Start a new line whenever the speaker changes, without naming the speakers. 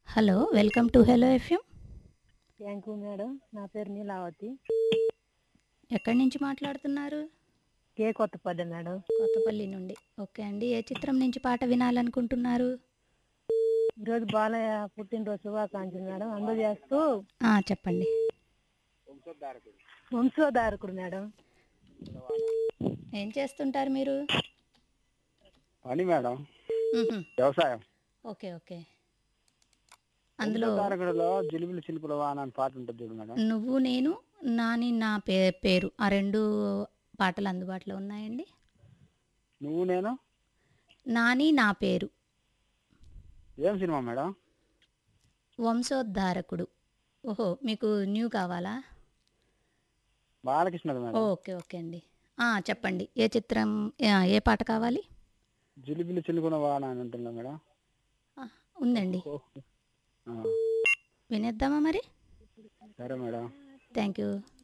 Hello welcome to hello FM
thank you madam నా పేరు నీలావతి
ఎక్కడి నుంచి మాట్లాడుతున్నారు
కే కొత్తపల్లి మేడం
కొత్తపల్లి నుండి ఓకే అండి ఏ చిత్రం నుంచి పాట వినాలనుకుంటున్నారు
ఈరోజు బాలయ్య పుట్టినరోజు శుభాకాంక్షలు మేడం అందజేస్తూ
ఆ, చెప్పండి
వంశోధారకుడు మేడం
ఏం చేస్తుంటారు మీరు
పని మేడం
మ్హూ.
వ్యవసాయం
ఓకే ఓకే అందులో
తారకుడిలో జిలుబులు చిలుపుల వాన అని పాట ఉంటుంది చూడు మేడం
నువ్వు నేను నాని నా పే పేరు ఆ రెండు పాటలు అందుబాటులో ఉన్నాయండి
నువ్వు నేను
నాని నా పేరు
ఏం సినిమా మేడం
వంశోద్ధారకుడు ఓహో మీకు న్యూ కావాలా
బాలకృష్ణది మేడం
ఓకే ఓకే అండి ఆ, చెప్పండి ఏ చిత్రం ఆ, ఏ పాట కావాలి
జిలుబులు చిలుకుల వాన అని ఉంటుందా మేడం
ఆ, ఉందండి
ఆ,
వినేద్దామా మరి
సరే మేడం
థ్యాంక్ యూ